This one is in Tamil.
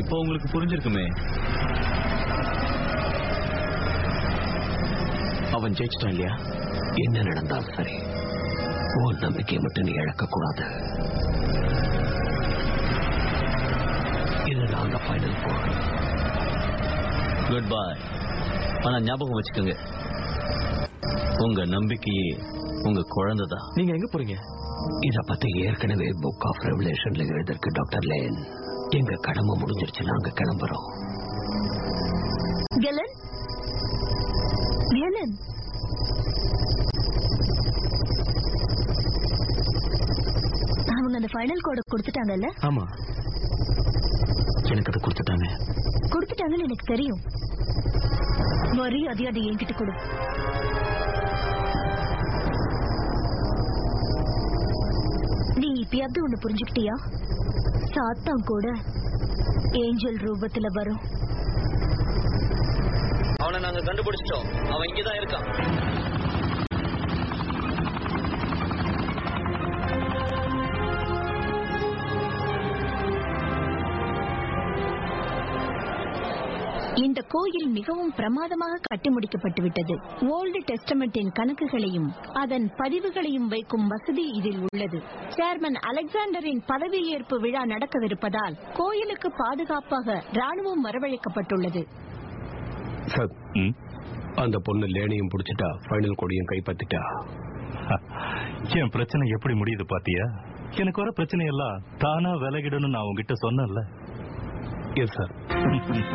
இப்போ உங்களுக்கு புரிஞ்சிருக்குமே அவன் ஜெயிச்சிட்டான் இல்லையா என்ன நடந்தாலும் சரி உன் நம்பிக்கையை மட்டும் நீ இழக்கக்கூடாது இதுதான் அந்த ஃபைனல் போர் குட் பை ஆனா ஞாபகம் வச்சுக்கோங்க உங்க நம்பிக்கையே உங்க குழந்தை தான் நீங்க எங்க போறீங்க இத பத்தி ஏற்கனவே புக் ஆஃப் ரெவலேஷன்ல எழுதிருக்கு டாக்டர் லேன் எங்க கடமை முடிஞ்சிருச்சு நாங்க கிளம்புறோம் கெலன் கெலன் அவங்க அந்த ஃபைனல் கோட கொடுத்துட்டாங்கல்ல ஆமா எனக்கு அதை கொடுத்துட்டாங்க கொடுத்துட்டாங்கன்னு எனக்கு தெரியும் மரியாதை அதை என்கிட்ட கொடு நீ இப்பயாவது ஒண்ணு புரிஞ்சுக்கிட்டியா சாத்தான் கூட ஏஞ்சல் ரூபத்துல வரும் அவனை நாங்க கண்டுபிடிச்சிட்டோம் அவன் இங்கதான் இருக்கான் இந்த கோயில் மிகவும் பிரமாதமாக கட்டி முடிக்கப்பட்டு விட்டது ஓல்டு டெஸ்டமெண்டின் கணக்குகளையும் அதன் பதிவுகளையும் வைக்கும் வசதி இதில் உள்ளது சேர்மன் அலெக்சாண்டரின் பதவியேற்பு விழா நடக்கவிருப்பதால் கோயிலுக்கு பாதுகாப்பாக ராணுவம் வரவழைக்கப்பட்டுள்ளது சார் அந்த பொண்ணு லேனையும் பிடிச்சிட்டா ஃபைனல் கொடியும் கைப்பற்றிட்டா என் பிரச்சனை எப்படி முடியுது பாத்தியா எனக்கு வர பிரச்சனை எல்லாம் தானா விலகிடணும் நான் உங்ககிட்ட சொன்னேன்ல எஸ் சார்